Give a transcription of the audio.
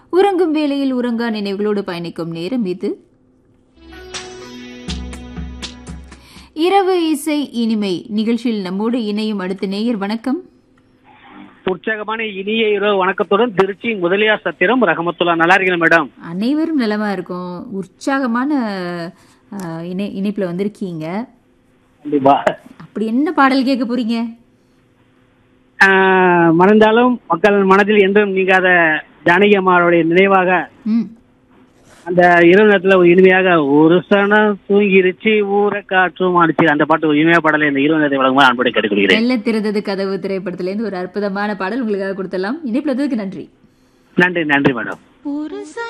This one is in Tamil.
உறங்கும் வேளையில் உறங்கா நினைவுகளோடு பயணிக்கும் நேரம் இது இரவு இசை இனிமை நிகழ்ச்சியில் நம்மோடு இணையும் அடுத்த நேயர் வணக்கம் உற்சாகமான இனிய இரவு வணக்கத்துடன் திருச்சி முதலியார் சத்திரம் ரஹமத்துல்லா நல்லா இருக்கீங்களா மேடம் அனைவரும் நலமா இருக்கும் உற்சாகமான அஹ், இணை இணைப்புல வந்திருக்கீங்க கண்டிப்பா அப்படி என்ன பாடல் கேட்க போறீங்க ஆஹ், மறந்தாலும் மக்கள் மனதில் என்றும் நீங்காத ஜானகி அம்மாவுடைய நினைவாக ம் அந்த இரவு நேரத்துல ஒரு இனிமையாக ஒரு சனம் தூங்கிருச்சு ஊரை காற்றும் அடிச்சு அந்த பாட்டு ஒரு இனிமையா பாடலை இந்த இரவு நேரத்தை வழங்குமாறு அன்போடு கேட்டுக்கொள்கிறேன் மெல்ல திறந்தது கதவு திரைப்படத்துல இருந்து ஒரு அற்புதமான பாடல் உங்களுக்காக கொடுத்தலாம் இணைப்புல வந்ததுக்கு நன்றி நன்றி நன்றி மேடம் ஒரு